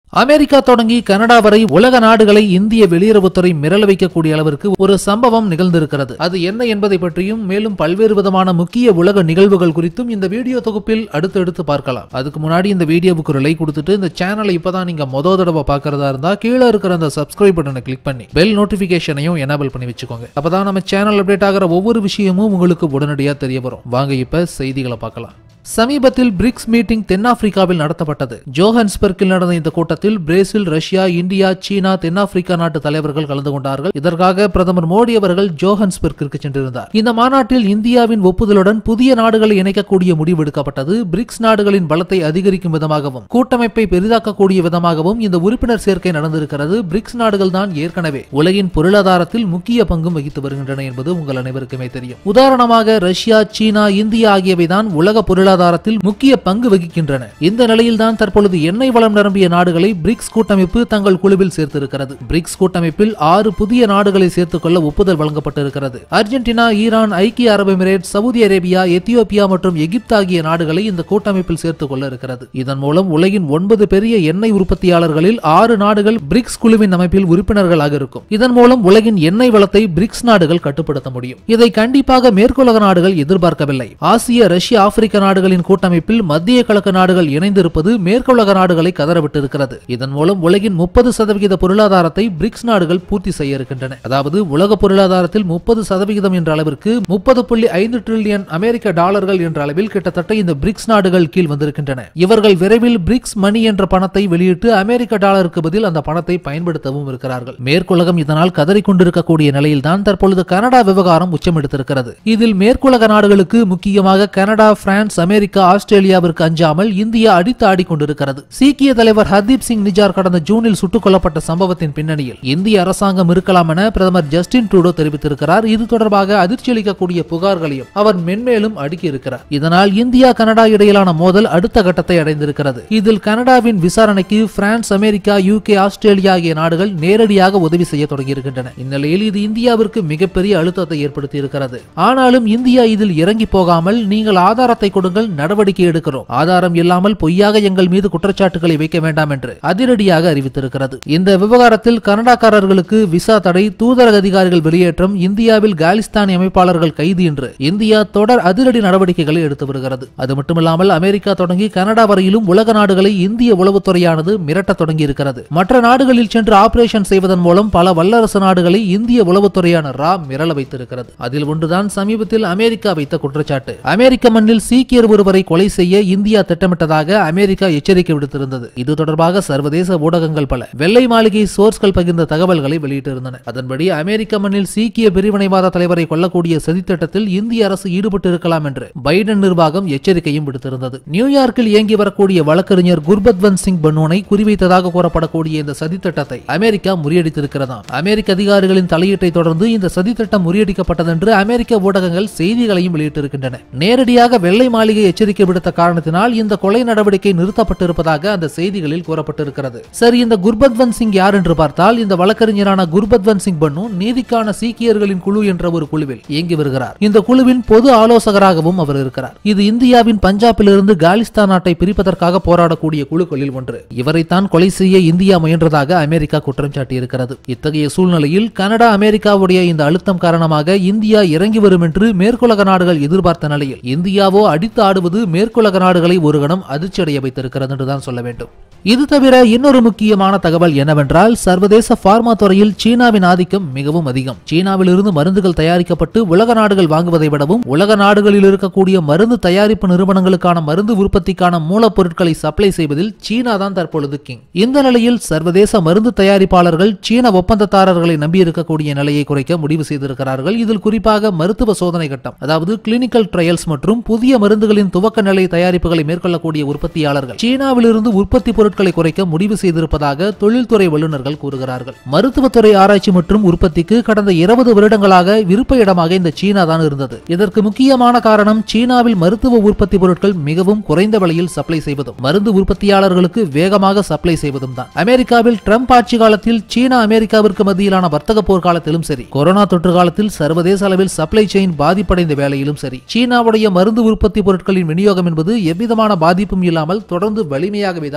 America தொடங்கி Canada வரை உலக நாடுகளை இந்திய வெளியுறவுத்துறை மிரள வைக்கக்கூடிய அளவிற்கு ஒரு சம்பவம் நிகழ்ந்திருக்கிறது அது என்ன என்பதை பற்றியும் மேலும் பல்வேறு விதமான முக்கிய உலக நிகழ்வுகள் குறித்தும் இந்த வீடியோ தொகுப்பில் அடுத்தடுத்து பார்க்கலாம் அதுக்கு முன்னாடி இந்த வீடியோவுக்கு ஒரு லைக் கொடுத்துட்டு இந்த சேனலை இப்பதான் நீங்க மொத தடவை பார்க்கறதா இருந்தா கீழே இருக்கிற அந்த சப்ஸ்கிரைப் பட்டனை கிளிக் பண்ணி பெல் நோட்டிபிகேஷனையும் எனேபிள் பண்ணி வச்சுக்கோங்க அப்பதான் நம்ம சேனல் அப்டேட் ஆகிற ஒவ்வொரு விஷயமும் உங்களுக்கு உடனடியா தெரிய வரும் வாங்க இப்ப செய்திகளை பார்க்கலாம் சமீபத்தில் பிரிக்ஸ் மீட்டிங் தென்னாப்பிரிக்காவில் நடத்தப்பட்டது ஜோஹன்ஸ்பர்க்கில் நடந்த இந்த கூட்டத்தில் பிரேசில் ரஷ்யா இந்தியா சீனா தென்னாப்பிரிக்கா நாட்டு தலைவர்கள் கலந்து கொண்டார்கள் இதற்காக பிரதமர் மோடி அவர்கள் ஜோஹன்ஸ்பர்க்கிற்கு சென்றிருந்தார் இந்த மாநாட்டில் இந்தியாவின் ஒப்புதலுடன் புதிய நாடுகளை இணைக்கக்கூடிய முடிவு எடுக்கப்பட்டது பிரிக்ஸ் நாடுகளின் பலத்தை அதிகரிக்கும் விதமாகவும் கூட்டமைப்பை பெரிதாக்கக்கூடிய விதமாகவும் இந்த உறுப்பினர் சேர்க்கை நடந்திருக்கிறது பிரிக்ஸ் நாடுகள் தான் ஏற்கனவே உலகின் பொருளாதாரத்தில் முக்கிய பங்கும் வகித்து வருகின்றன என்பது உங்கள் அனைவருக்குமே தெரியும் உதாரணமாக ரஷ்யா சீனா இந்தியா ஆகியவைதான் உலக பொருளாதாரத்தில் முக்கிய பங்கு வகிக்கின்றன இந்த நிலையில்தான் தற்பொழுது எண்ணெய் வளம் நிரம்பிய நாடுகளை பிரிக்ஸ் கூட்டமைப்பு தங்கள் குழுவில் சேர்த்திருக்கிறது பிரிக்ஸ் கூட்டமைப்பில் ஆறு புதிய நாடுகளை சேர்த்துக் கொள்ள ஒப்புதல் வழங்கப்பட்டிருக்கிறது அர்ஜென்டினா ஈரான் ஐக்கிய அரபு எமிரேட் சவுதி அரேபியா எத்தியோப்பியா மற்றும் எகிப்து ஆகிய நாடுகளை இந்த கூட்டமைப்பில் சேர்த்துக் கொள்ள இருக்கிறது இதன் மூலம் உலகின் ஒன்பது பெரிய எண்ணெய் உற்பத்தியாளர்களில் ஆறு நாடுகள் பிரிக்ஸ் குழுவின் அமைப்பில் உறுப்பினர்களாக இருக்கும் இதன் மூலம் உலகின் எண்ணெய் வளத்தை பிரிக்ஸ் நாடுகள் கட்டுப்படுத்த முடியும் இதை கண்டிப்பாக மேற்குலக நாடுகள் எதிர்பார்க்கவில்லை ஆசிய ரஷ்ய ஆப்பிரிக்க நாடுகளின் கூட்டமைப்பில் மத்திய கிழக்கு நாடுகள் இணைந்திருப்பது மேற்குலக நாடுகளை கதறவிட்டிருக்கிறது இதன் மூலம் உலகின் முப்பது சதவிகித பொருளாதாரத்தை பிரிக்ஸ் நாடுகள் பூர்த்தி செய்ய இருக்கின்றன அதாவது உலக பொருளாதாரத்தில் முப்பது சதவிகிதம் என்ற அளவிற்கு முப்பது புள்ளி ஐந்து டிரில்லியன் அமெரிக்க டாலர்கள் என்ற அளவில் கிட்டத்தட்ட இந்த பிரிக்ஸ் நாடுகள் கீழ் வந்திருக்கின்றன இவர்கள் விரைவில் பிரிக்ஸ் மணி என்ற பணத்தை வெளியிட்டு அமெரிக்க டாலருக்கு பதில் அந்த பணத்தை பயன்படுத்தவும் இருக்கிறார்கள் மேற்குலகம் இதனால் கதறிக் கொண்டிருக்கக்கூடிய நிலையில்தான் தற்பொழுது கனடா விவகாரம் உச்சமெடுத்திருக்கிறது இதில் மேற்குலக நாடுகளுக்கு முக்கியமாக கனடா பிரான்ஸ் அமெரிக்கா ஆஸ்திரேலியாவிற்கு அஞ்சாமல் இந்தியா அடித்து ஆடிக்கொண்டிருக்கிறது சீக்கிய தலைவர் ஹர்தீப் சிங் நிஜார் கடந்த ஜூனில் சுட்டுக் கொல்லப்பட்ட சம்பவத்தின் பின்னணியில் இந்திய அரசாங்கம் இருக்கலாம் என பிரதமர் ஜஸ்டின் ட்ரூடோ தெரிவித்திருக்கிறார் இது தொடர்பாக அதிர்ச்சி அளிக்கக்கூடிய புகார்களையும் அவர் மென்மேலும் அடுக்கி இருக்கிறார் இதனால் இந்தியா கனடா இடையிலான மோதல் அடுத்த கட்டத்தை அடைந்திருக்கிறது இதில் கனடாவின் விசாரணைக்கு பிரான்ஸ் அமெரிக்கா யூகே ஆஸ்திரேலியா ஆகிய நாடுகள் நேரடியாக உதவி செய்ய தொடங்கியிருக்கின்றன இந்நிலையில் இது இந்தியாவிற்கு மிகப்பெரிய அழுத்தத்தை ஏற்படுத்தி இருக்கிறது ஆனாலும் இந்தியா இதில் இறங்கி போகாமல் நீங்கள் ஆதாரத்தை கொடுங்கள் நடவடிக்கை எடுக்கிறோம் ஆதாரம் இல்லாமல் பொய்யாக எங்கள் மீது குற்றச்சாட்டுகளை வைக்க வேண்டாம் என்று அதிரடியாக அறிவித்திருக்கிறது இந்த விவகாரத்தில் கனடாக்காரர்களுக்கு விசா தடை தூதரக அதிகாரிகள் வெளியேற்றம் இந்தியாவில் காலிஸ்தானி அமைப்பாளர்கள் கைது என்று இந்தியா தொடர் அதிரடி நடவடிக்கைகளை எடுத்து வருகிறது அது மட்டுமில்லாமல் அமெரிக்கா தொடங்கி கனடா வரையிலும் உலக நாடுகளை இந்திய உளவுத்துறையானது மிரட்ட தொடங்கி இருக்கிறது மற்ற நாடுகளில் சென்று ஆபரேஷன் செய்வதன் மூலம் பல வல்லரசு நாடுகளை இந்திய உளவுத்துறையான ரா மிரள வைத்திருக்கிறது அதில் ஒன்றுதான் சமீபத்தில் அமெரிக்கா வைத்த குற்றச்சாட்டு அமெரிக்க மண்ணில் சீக்கியர் ஒருவரை கொலை செய்ய இந்தியா திட்டமிட்டதாக அமெரிக்கா எச்சரிக்கை விடுத்திருந்தது இது தொடர்பாக சர்வதேச ஊடகங்கள் பல வெள்ளை மாளிகை சோர்ஸ்கள் பகிர்ந்த தகவல்களை வெளியிட்டிருந்தன அதன்படி அமெரிக்க மண்ணில் சீக்கிய பிரிவினைவாத தலைவரை கொல்லக்கூடிய சதித்திட்டத்தில் இந்திய அரசு ஈடுபட்டு இருக்கலாம் என்று பைடன் நிர்வாகம் எச்சரிக்கையும் விடுத்திருந்தது நியூயார்க்கில் இயங்கி வரக்கூடிய வழக்கறிஞர் குர்பத்வந்த் சிங் பனோனை குறிவைத்ததாக கூறப்படக்கூடிய இந்த சதித்திட்டத்தை அமெரிக்கா முறியடித்திருக்கிறதாம் அமெரிக்க அதிகாரிகளின் தலையீட்டை தொடர்ந்து இந்த சதித்திட்டம் முறியடிக்கப்பட்டதென்று அமெரிக்க ஊடகங்கள் செய்திகளையும் வெளியிட்டிருக்கின்றன நேரடியாக வெள்ளை மாளிகை எச்சரிக்கை விடுத்த காரணத்தினால் இந்த கொலை நடவடிக்கை நிறுத்தப்பட்டிருப்பதாக அந்த செய்திகளில் கூறப்பட்டிருக்கிறது சரி இந்த குர்பத்வந்த் சிங் யார் என்று பார்த்தால் இந்த வழக்கறிஞரான குர்பத்வந்த் சிங் பன்னு நீதிக்கான சீக்கியர்களின் குழு என்ற ஒரு குழுவில் இயங்கி வருகிறார் இந்த குழுவின் பொது ஆலோசகராகவும் அவர் இருக்கிறார் இது இந்தியாவின் பஞ்சாபிலிருந்து காலிஸ்தான் நாட்டை பிரிப்பதற்காக போராடக்கூடிய குழுக்களில் ஒன்று இவரைத்தான் கொலை செய்ய இந்தியா முயன்றதாக அமெரிக்கா குற்றம் சாட்டியிருக்கிறது இத்தகைய சூழ்நிலையில் கனடா அமெரிக்காவுடைய இந்த அழுத்தம் காரணமாக இந்தியா இறங்கி வரும் என்று மேற்குலக நாடுகள் எதிர்பார்த்த நிலையில் இந்தியாவோ அடித்து ஆடுவது மேற்குலக நாடுகளை ஒரு கணம் அதிர்ச்சியடைய வைத்திருக்கிறது என்றுதான் சொல்ல வேண்டும் இது தவிர இன்னொரு முக்கியமான தகவல் என்னவென்றால் சர்வதேச பார்மா துறையில் சீனாவின் ஆதிக்கம் மிகவும் அதிகம் சீனாவிலிருந்து மருந்துகள் தயாரிக்கப்பட்டு உலக நாடுகள் வாங்குவதை விடவும் உலக நாடுகளில் இருக்கக்கூடிய மருந்து தயாரிப்பு நிறுவனங்களுக்கான மருந்து உற்பத்திக்கான மூலப்பொருட்களை சப்ளை செய்வதில் சீனா தான் தற்பொழுது கிங் இந்த நிலையில் சர்வதேச மருந்து தயாரிப்பாளர்கள் சீன ஒப்பந்ததாரர்களை நம்பியிருக்கக்கூடிய நிலையை குறைக்க முடிவு செய்திருக்கிறார்கள் இதில் குறிப்பாக மருத்துவ சோதனை கட்டம் அதாவது கிளினிக்கல் ட்ரையல்ஸ் மற்றும் புதிய மருந்துகளின் துவக்க நிலை தயாரிப்புகளை மேற்கொள்ளக்கூடிய உற்பத்தியாளர்கள் சீனாவிலிருந்து உற்பத்தி பொருட்களை குறைக்க முடிவு செய்திருப்பதாக தொழில்துறை வல்லுநர்கள் கூறுகிறார்கள் மருத்துவத்துறை ஆராய்ச்சி மற்றும் உற்பத்திக்கு கடந்த இருபது வருடங்களாக விருப்ப இடமாக இந்த சீனா தான் இருந்தது இதற்கு முக்கியமான காரணம் சீனாவில் மருத்துவ உற்பத்தி பொருட்கள் மிகவும் குறைந்த விலையில் சப்ளை செய்வதும் மருந்து உற்பத்தியாளர்களுக்கு வேகமாக சப்ளை செய்வதும் தான் அமெரிக்காவில் ட்ரம்ப் ஆட்சி காலத்தில் சீனா அமெரிக்காவிற்கு மத்தியிலான வர்த்தக போர் காலத்திலும் சரி கொரோனா தொற்று காலத்தில் சர்வதேச அளவில் சப்ளை செயின் பாதிப்படைந்த வேளையிலும் சரி சீனாவுடைய மருந்து உற்பத்தி பொருட்களின் விநியோகம் என்பது எவ்விதமான பாதிப்பும் இல்லாமல் தொடர்ந்து வலிமையாகவே தான் இருந்தது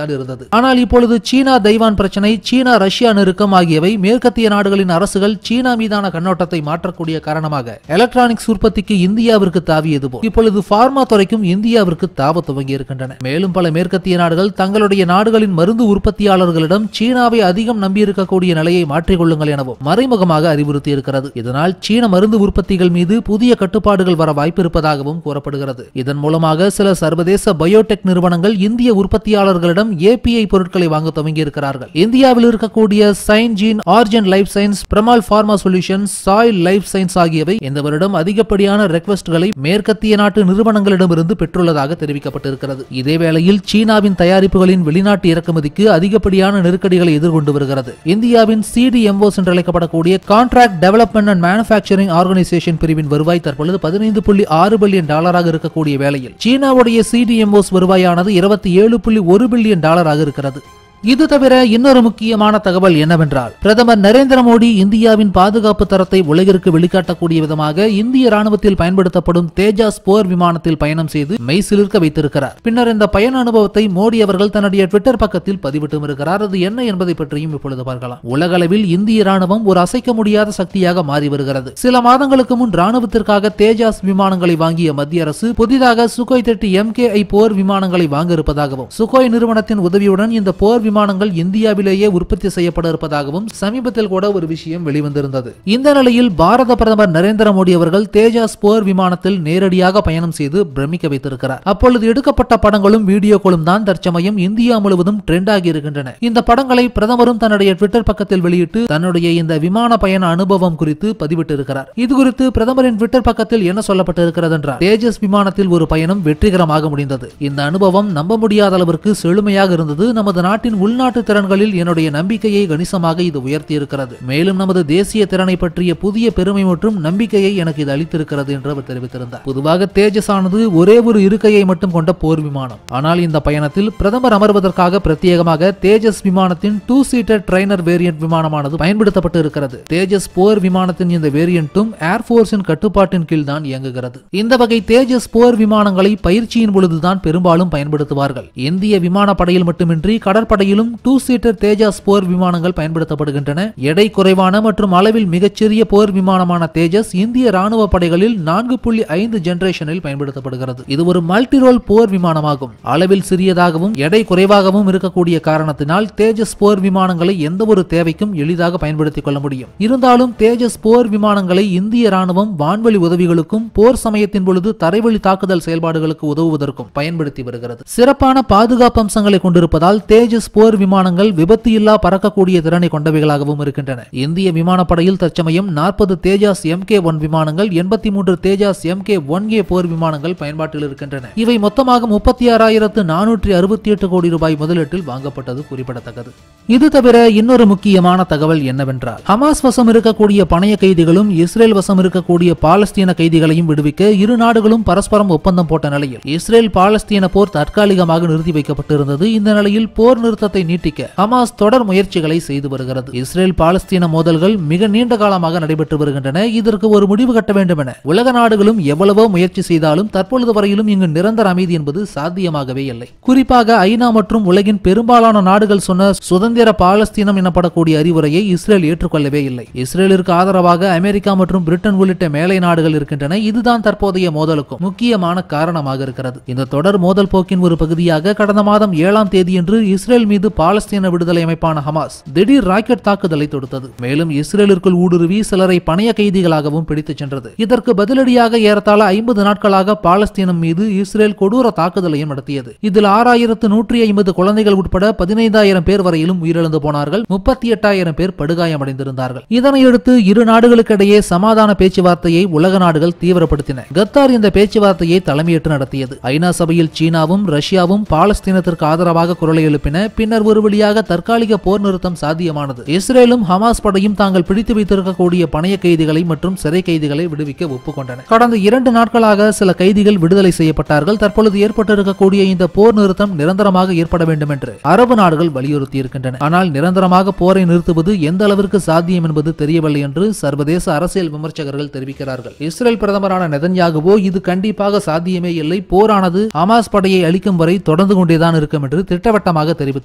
இருந்தது ஆனால் இப்பொழுது சீனா தைவான் பிரச்சனை சீனா ரஷ்யா நெருக்கம் ஆகியவை மேற்கத்திய நாடுகளின் அரசுகள் சீனா மீதான கண்ணோட்டத்தை மாற்றக்கூடிய காரணமாக எலக்ட்ரானிக்ஸ் உற்பத்திக்கு இந்தியாவிற்கு தாவியது போல் இப்பொழுது பார்மா துறைக்கும் இந்தியாவிற்கு தாவ துவங்கி இருக்கின்றன மேலும் பல மேற்கத்திய நாடுகள் தங்களுடைய நாடுகளின் மருந்து உற்பத்தியாளர்களிடம் சீனாவை அதிகம் நம்பியிருக்கக்கூடிய நிலையை மாற்றிக்கொள்ளுங்கள் எனவும் மறைமுகமாக அறிவுறுத்தி இருக்கிறது இதனால் சீன மருந்து உற்பத்திகள் மீது புதிய கட்டுப்பாடுகள் வர வாய்ப்பு இருப்பதாகவும் கூறப்படுகிறது இதன் மூலமாக சில சர்வதேச பயோடெக் நிறுவனங்கள் இந்திய உற்பத்தியாளர்களிடம் ஏபிஐ பொருட்களை வாங்க துவங்கி இருக்கிறார்கள் இந்தியாவில் இருக்கக்கூடிய Syngene Aragen life science Piramal pharma solutions Sai life science ஆகியவை இந்த வருடம் அதிகப்படியான ரெக்வெஸ்ட்களை மேற்கத்திய நாட்டு நிறுவனங்களிடமிருந்து பெற்றுள்ளதாக தெரிவிக்கப்பட்டிருக்கிறது இதே வேளையில் சீனாவின் தயாரிப்புகளின் வெளிநாட்டு இறக்குமதிக்கு அதிகப்படியான நெருக்கடிகளை எதிர்கொண்டு வருகிறது இந்தியாவின் சிடிஎம்ஓஸ் என்று அழைக்கப்படக்கூடிய contract development and manufacturing organization பிரிவின் வருவாய் தற்பொழுது பதினைந்து புள்ளி ஆறு பில்லியன் டாலராக இருக்கக்கூடிய வேளையில் சீனாவுடைய சிடிஎம்ஓஸ் வருவாயானது இருபத்தி ஏழு புள்ளி ஒரு பில்லியன் டாலராக இருக்கிறது இது தவிர இன்னொரு முக்கியமான தகவல் என்னவென்றால் பிரதமர் நரேந்திர மோடி இந்தியாவின் பாதுகாப்பு தரத்தை உலகிற்கு வெளிக்காட்டக்கூடிய விதமாக இந்திய ராணுவத்தில் பயன்படுத்தப்படும் தேஜாஸ் போர் விமானத்தில் பயணம் செய்து மெய்சிலிர்க்க வைத்திருக்கிறார் பின்னர் இந்த பயண அனுபவத்தை மோடி அவர்கள் தன்னுடைய ட்விட்டர் பக்கத்தில் பதிவிட்டும் இருக்கிறார் அது என்ன என்பதை பற்றியும் இப்பொழுது பார்க்கலாம் உலகளவில் இந்திய ராணுவம் ஒரு அசைக்க முடியாத சக்தியாக மாறி வருகிறது சில மாதங்களுக்கு முன் ராணுவத்திற்காக தேஜாஸ் விமானங்களை வாங்கிய மத்திய அரசு புதிதாக சுகோய் தேர்ட்டி எம்கேஐ போர் விமானங்களை வாங்க இருப்பதாகவும் சுகோய் நிறுவனத்தின் உதவியுடன் இந்த போர் விமானங்கள் இந்தியாவிலேயே உற்பத்தி செய்யப்பட இருப்பதாகவும் சமீபத்தில் கூட ஒரு விஷயம் வெளிவந்திருந்தது இந்த நிலையில் பாரத பிரதமர் நரேந்திர மோடி அவர்கள் தேஜாஸ் போர் விமானத்தில் நேரடியாக பயணம் செய்து பிரமிக்க வைத்திருக்கிறார் அப்பொழுது எடுக்கப்பட்ட படங்களும் வீடியோக்களும் தான் தற்சமயம் இந்தியா முழுவதும் ட்ரெண்ட் ஆகி இருக்கின்றன இந்த படங்களை பிரதமரும் தன்னுடைய ட்விட்டர் பக்கத்தில் வெளியிட்டு தன்னுடைய இந்த விமான பயண அனுபவம் குறித்து பதிவிட்டிருக்கிறார் இது குறித்து பிரதமரின் ட்விட்டர் பக்கத்தில் என்ன சொல்லப்பட்டிருக்கிறது என்றால் தேஜஸ் விமானத்தில் ஒரு பயணம் வெற்றிகரமாக முடிந்தது இந்த அனுபவம் நம்ப முடியாத அளவிற்கு செழுமையாக இருந்தது நமது நாட்டின் உள்நாட்டு திறன்களில் என்னுடைய நம்பிக்கையை கணிசமாக இது உயர்த்தியிருக்கிறது மேலும் நமது தேசிய திறனை பற்றிய புதிய பெருமை மற்றும் நம்பிக்கையை எனக்கு இது அளித்திருக்கிறது என்று அவர் தெரிவித்திருந்தார் பொதுவாக தேஜஸ் ஆனது ஒரே ஒரு இருக்கையை மட்டும் கொண்ட போர் விமானம் ஆனால் இந்த பயணத்தில் பிரதமர் அமர்வதற்காக பிரத்யேகமாக தேஜஸ் விமானத்தின் டூ சீட்டர் ட்ரைனர் வேரியன்ட் விமானமானது பயன்படுத்தப்பட்டு இருக்கிறது தேஜஸ் போர் விமானத்தின் இந்த வேரியன்ட்டும் ஏர்போர்ஸின் கட்டுப்பாட்டின் கீழ் தான் இயங்குகிறது இந்த வகை தேஜஸ் போர் விமானங்களை பயிற்சியின் பொழுதுதான் பெரும்பாலும் பயன்படுத்துவார்கள் இந்திய விமானப்படையில் மட்டுமின்றி கடற்படையிலும் டூ சீட்டர் தேஜாஸ் போர் விமானங்கள் பயன்படுத்தப்படுகின்றன எடை குறைவான மற்றும் அளவில் மிகச்சிறிய போர் விமானமான தேஜஸ் இந்திய ராணுவ படைகளில் நான்கு புள்ளி ஐந்து ஜெனரேஷனில் பயன்படுத்தப்படுகிறது இது ஒரு மல்டி ரோல் போர் விமானமாகும் அளவில் சிறியதாகவும் எடை குறைவாகவும் இருக்கக்கூடிய காரணத்தினால் தேஜஸ் போர் விமானங்களை எந்த ஒரு தேவைக்கும் எளிதாக பயன்படுத்திக் கொள்ள முடியும் இருந்தாலும் தேஜஸ் போர் விமானங்களை இந்திய ராணுவம் வான்வழி உதவிகளுக்கும் போர் சமயத்தின் பொழுது தரைவழி தாக்குதல் செயல்பாடுகளுக்கு உதவுவதற்கும் பயன்படுத்தி வருகிறது சிறப்பான பாதுகாப்பு அம்சங்களை கொண்டிருப்பதால் தேஜஸ் போர் விமானங்கள் விபத்து இல்லா பறக்கக்கூடிய திறனை கொண்டவைகளாகவும் இருக்கின்றன இந்திய விமானப்படையில் தற்சமயம் நாற்பது தேஜாஸ் எம் கே ஒன் விமானங்கள் எண்பத்தி மூன்று Tejas M K one A போர் விமானங்கள் பயன்பாட்டில் இருக்கின்றன இவை மொத்தமாக முப்பத்தி ஆறாயிரத்து நானூற்றி அறுபத்தி எட்டு கோடி ரூபாய் முதலீட்டில் வாங்கப்பட்டது குறிப்பிடத்தக்கது இது தவிர இன்னொரு முக்கியமான தகவல் என்னவென்றால் ஹமாஸ் வசம் இருக்கக்கூடிய பணைய கைதிகளும் இஸ்ரேல் வசம் இருக்கக்கூடிய பாலஸ்தீன கைதிகளையும் விடுவிக்க இரு நாடுகளும் பரஸ்பரம் ஒப்பந்தம் போட்ட நிலையில் இஸ்ரேல் பாலஸ்தீன போர் தற்காலிகமாக நிறுத்தி வைக்கப்பட்டிருந்தது இந்த நிலையில் போர் நிறுத்தத்தை நீட்டிக்க ஹமாஸ் தொடர் முயற்சிகளை செய்து வருகிறது இஸ்ரேல் பாலஸ்தீன மோதல்கள் மிக நீண்ட காலமாக நடைபெற்று வருகின்றன இதற்கு ஒரு முடிவு கட்ட வேண்டும் என உலக நாடுகளும் எவ்வளவோ முயற்சி செய்தாலும் தற்பொழுது வரையிலும் இங்கு நிரந்தர அமைதி என்பது சாத்தியமாகவே இல்லை குறிப்பாக ஐநா மற்றும் உலகின் பெரும்பாலான நாடுகள் சொன்ன சுதந்திர பாலஸ்தீனம் எனப்படக்கூடிய அறிவுரையை இஸ்ரேல் ஏற்றுக்கொள்ளவே இல்லை இஸ்ரேலிற்கு ஆதரவாக அமெரிக்கா மற்றும் பிரிட்டன் உள்ளிட்ட மேலை நாடுகள் இருக்கின்றன இதுதான் தற்போதைய மோதலுக்கும் முக்கியமான காரணமாக இருக்கிறது இந்த தொடர் மோதல் போக்கின் ஒரு பகுதியாக கடந்த மாதம் ஏழாம் தேதியன்று இஸ்ரேல் மீது பாலஸ்தீன விடுதலை அமைப்பான ஹமாஸ் திடீர் ராக்கெட் தாக்குதலை தொடுத்தது மேலும் இஸ்ரேலிற்குள் ஊடுருவி சிலரை பணைய கைதிகளாகவும் பிடித்துச் சென்றது இதற்கு பதிலடியாக ஏறத்தாழ ஐம்பது நாட்களாக பாலஸ்தீனம் மீது இஸ்ரேல் கொடூர தாக்குதலையும் நடத்தியது இதில் ஆறாயிரத்து நூற்றி ஐம்பது குழந்தைகள் உட்பட பதினைந்தாயிரம் பேர் வரையிலும் உயிரிழந்து போனார்கள் முப்பத்தி எட்டாயிரம் பேர் படுகாயமடைந்திருந்தார்கள் இதனையடுத்து இரு நாடுகளுக்கிடையே சமாதான பேச்சுவார்த்தையை உலக நாடுகள் தீவிரப்படுத்தின கத்தார் இந்த பேச்சுவார்த்தையை தலைமையேற்று நடத்தியது ஐநா சபையில் சீனாவும் ரஷ்யாவும் பாலஸ்தீனத்திற்கு ஆதரவாக குரலை எழுப்பின பின்னர் ஒரு வழியாக தற்காலிக போர் நிறுத்தம் சாத்தியமானது இஸ்ரேலும் ஹமாஸ் படையும் தாங்கள் பிடித்து வைத்திருக்கக்கூடிய பணைய கைதிகளை மற்றும் சிறை கைதிகளை விடுவிக்க ஒப்புக்கொண்டன கடந்த இரண்டு நாட்களாக சில கைதிகள் விடுதலை செய்யப்பட்டார்கள் தற்பொழுது ஏற்பட்டிருக்கக்கூடிய இந்த போர் நிறுத்தம் நிரந்தரமாக ஏற்பட வேண்டும் என்று அரபு நாடுகள் வலியுறுத்தி இருக்கின்றன ஆனால் நிரந்தரமாக போரை நிறுத்துவது எந்த அளவிற்கு சாத்தியம் என்பது தெரியவில்லை என்று சர்வதேச அரசியல் விமர்சகர்கள் தெரிவிக்கிறார்கள் இஸ்ரேல் பிரதமரான நெதன்யாகுவோ இது கண்டிப்பாக சாத்தியமே இல்லை போரானது ஹமாஸ் படையை அளிக்கும் வரை தொடர்ந்து கொண்டேதான் இருக்கும் என்று திட்டவட்டமாக தெரிவித்தும்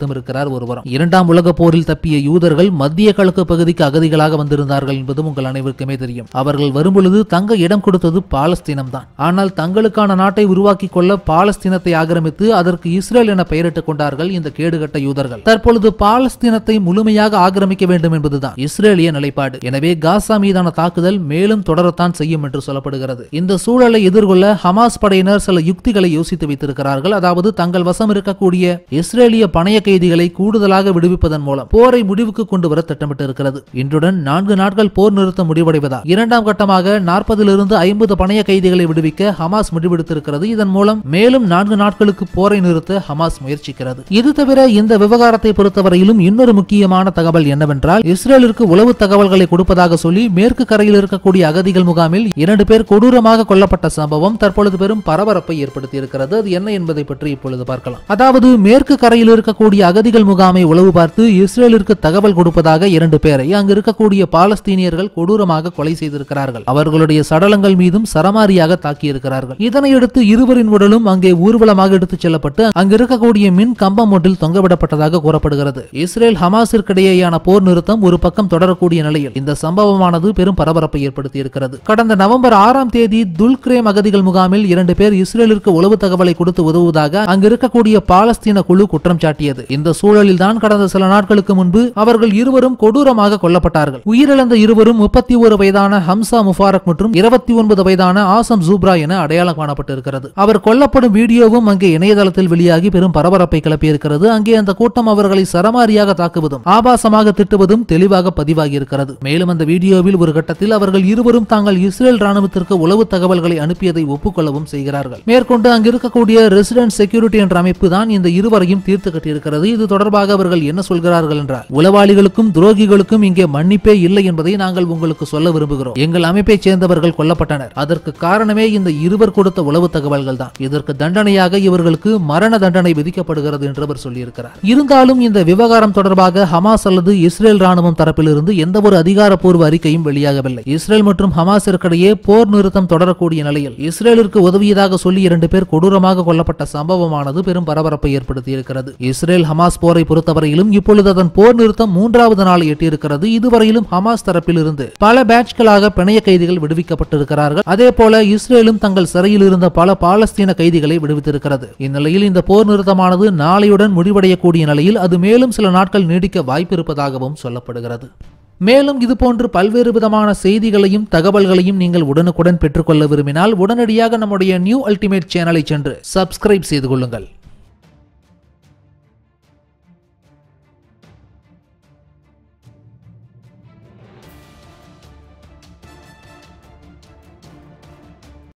புறம் இருக்கிறார் ஒருவரும் இரண்டாம் உலக போரில் தப்பிய யூதர்கள் மத்திய கிழக்கு பகுதிக்கு அகதிகளாக வந்திருந்தார்கள் என்பதும் உங்கள் அனைவருக்குமே தெரியும் அவர்கள் வரும்பொழுது தங்க இடம் கொடுத்தது பாலஸ்தீனம் தான் ஆனால் தங்களுக்கான நாட்டை உருவாக்கி கொள்ள பாலஸ்தீனத்தை ஆக்கிரமித்து அதற்கு இஸ்ரேல் என பெயரிட்டுக் கொண்டார்கள் இந்த கேடுகட்ட யூதர்கள் தற்பொழுது பாலஸ்தீனத்தை முழுமையாக ஆக்கிரமிக்க வேண்டும் என்பதுதான் இஸ்ரேலிய நிலைப்பாடு எனவே காசா மீதான தாக்குதல் மேலும் தொடரத்தான் செய்யும் என்று சொல்லப்படுகிறது இந்த சூழலை எதிர்கொள்ள ஹமாஸ் படையினர் சில யுக்திகளை யோசித்து வைத்திருக்கிறார்கள் அதாவது தங்கள் வசம் இருக்கக்கூடிய இஸ்ரேலிய பணைய கைதிகளை கூடுதலாக விடுவிப்பதன் மூலம் போரை முடிவுக்கு கொண்டு வர திட்டமிட்டு இருக்கிறது இன்றுடன் நான்கு நாட்கள் போர் நிறுத்தம் முடிவடைவதா இரண்டாம் கட்டமாக நாற்பதிலிருந்து ஐம்பது பணைய கைதிகளை விடுவிக்க ஹமாஸ் முடிவெடுத்திருக்கிறது இதன் மூலம் மேலும் நான்கு நாட்களுக்கு போரை நிறுத்த ஹமாஸ் முயற்சிக்கிறது இது தவிர இந்த விவகாரத்தை பொறுத்தவரையிலும் இன்னொரு முக்கியமான தகவல் என்னவென்றால் இஸ்ரேலிற்கு உளவு தகவல்களை கொடுப்பதாக சொல்லி மேற்கு கரையில் இருக்கக்கூடிய அகதிகள் முகாமில் இரண்டு பேர் கொடூரமாக கொல்லப்பட்ட சம்பவம் தற்பொழுது பெரும் பரபரப்பை ஏற்படுத்தி இருக்கிறது அது என்ன என்பதை பற்றி இப்பொழுது பார்க்கலாம் அதாவது மேற்கு கரையில் இருக்கக்கூடிய அகதிகள் முகாமை உளவு பார்த்து இஸ்ரேலிற்கு தகவல் கொடுப்பதாக இரண்டு பேரை அங்கு இருக்கக்கூடிய பாலஸ்தீனியர்கள் கொடூரமாக கொலை செய்திருக்கிறார்கள் அவர்களுடைய சடலங்கள் மீதும் சரமாரியாக தாக்கியிருக்கிறார்கள் இதனையடுத்து இருவரின் உடலும் அங்கே ஊர்வலமாக எடுத்துச் செல்லப்பட்டு அங்கு இருக்கக்கூடிய மின் கம்பம் ஒன்றில் தொங்கவிடப்பட்டதாக கூறப்படுகிறது இஸ்ரேல் ஹமாஸிற்கிடையேயான போர் நிறுத்தம் ஒரு பக்கம் தொடரக்கூடிய நிலையில் இந்த சம்பவமானது பெரும் பரபரப்பை ஏற்படுத்தி இருக்கிறது கடந்த நவம்பர் ஆறாம் தேதி துல்கிரேம் அகதிகள் முகாமில் இரண்டு பேர் இஸ்ரேலிற்கு உளவு தகவலை கொடுத்து உதவுவதாக அங்கு இருக்கக்கூடிய பாலஸ்தீன குழு குற்றம் சாட்டியது இந்த சூழலில் தான் கடந்த சில நாட்களுக்கு முன்பு அவர்கள் இருவரும் கொடூரமாக கொல்லப்பட்டார்கள் உயிரிழந்த இருவரும் முப்பத்தி ஒரு வயதான ஹம்சா முபாரக் மற்றும் இருபத்தி ஒன்பது வயதான ஆசம் ஜூப்ரா என அடையாளம் காணப்பட்டிருக்கிறது அவர் கொல்லப்படும் வீடியோவும் அங்கே இணையதளத்தில் வெளியாகி பெரும் பரபரப்பை கிளப்பியிருக்கிறது அங்கே அந்த கூட்டம் அவர்களை சரமாரியாக தாக்குவதும் ஆபாசமாக திட்டுவதும் தெளிவாக பதிவாகி இருக்கிறது மேலும் அந்த வீடியோவில் ஒரு கட்டத்தில் அவர்கள் இருவரும் தாங்கள் இஸ்ரேல் ராணுவத்திற்கு உளவு தகவல்களை அனுப்பியதை ஒப்புக்கொள்ளவும் செய்கிறார்கள் மேற்கொண்டு அங்கு இருக்கக்கூடிய ரெசிடென்ட் செக்யூரிட்டி என்ற அமைப்பு தான் இந்த இருவரையும் தீர்த்து கட்டியிருக்கிறது இது தொடர்பாக அவர்கள் என்ன சொல்கிறார்கள் என்றால் உளவாளிகளுக்கும் துரோகிகளுக்கும் இங்கே மன்னிப்பே இல்லை என்பதை நாங்கள் உங்களுக்கு சொல்ல விரும்புகிறோம் எங்கள் அமைப்பைச் சேர்ந்தவர்கள் கொல்லப்பட்டனர் அதற்கு காரணமே இந்த இருவர் கொடுத்த உளவு தகவல்கள் தான் இதற்கு தண்டனையாக இவர்களுக்கு மரண தண்டனை விதிக்கப்படுகிறது என்று அவர் சொல்லியிருக்கிறார் இருந்தாலும் இந்த விவகாரம் தொடர்பாக ஹமாஸ் அல்லது இஸ்ரேல் ராணுவம் தரப்பிலிருந்து எந்த ஒரு அதிகாரப்பூர்வ அறிக்கையும் வெளியாகவில்லை இஸ்ரேல் மற்றும் ஹமாஸிற்கிடையே போர் நிறுத்தம் தொடரக்கூடிய நிலையில் இஸ்ரேலிற்கு உதவியதாக சொல்லி இரண்டு பேர் கொடூரமாக கொல்லப்பட்ட சம்பவமானது பெரும் பரபரப்பை ஏற்படுத்தி இருக்கிறது இஸ்ரேல் ஹமாஸ் போரை பொறுத்தவரையிலும் இப்பொழுது அதன் போர் நிறுத்தம் மூன்றாவது நாளை எட்டியிருக்கிறது இதுவரையிலும் ஹமாஸ் தரப்பிலிருந்து பல பேட்ச்களாக பிணைய கைதிகள் விடுவிக்கப்பட்டிருக்கிறார்கள் அதே போல இஸ்ரேலும் தங்கள் சிறையில் இருந்த பல பாலஸ்தீன கைதிகளை விடுவித்திருக்கிறது இந்நிலையில் இந்த போர் நிறுத்தமானது நாளையுடன் முடிவடையக்கூடிய நிலையில் அது மேலும் சில நாட்கள் நீடிக்க வாய்ப்பு இருப்பதாகவும் சொல்லப்படுகிறது மேலும் இதுபோன்று பல்வேறு விதமான செய்திகளையும் தகவல்களையும் நீங்கள் உடனுக்குடன் பெற்றுக்கொள்ள விரும்பினால் உடனடியாக நம்முடைய நியூ அல்டிமேட் சேனலை சென்று சப்ஸ்கிரைப் செய்து கொள்ளுங்கள்